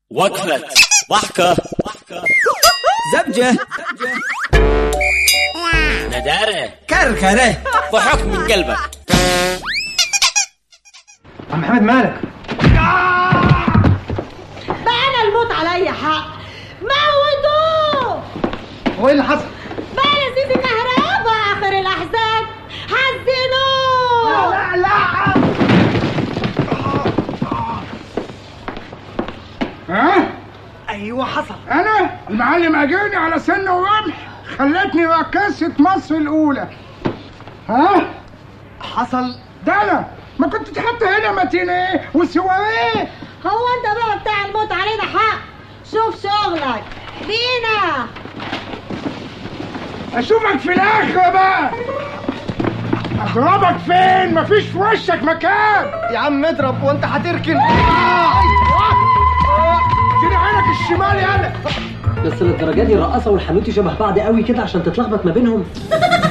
وقفة ضحكة زبجة ندارة كركرة ضحك من قلبك عم محمد مالك بقى انا الموت عليا حق موتوه هو ايه اللي حصل بقى يا سيدي كهربا اخر الاحزان حزنوه لا لا ها ايوه حصل انا المعلم اجاني على سن ورمح خلتني رقاصة مصر الاولى ها حصل ده انا ما كنت تحط هنا ماتينيه وسواريه هو انت بقى بتاع الموت علينا حق شوف شغلك بينا اشوفك في الاخر بقى اضربك فين مفيش في وشك مكان يا عم اضرب وانت هتركن اديني عينك الشمال يالا بس للدرجه دي الرقاصه والحانوتي شبه بعض قوي كده عشان تتلخبط ما بينهم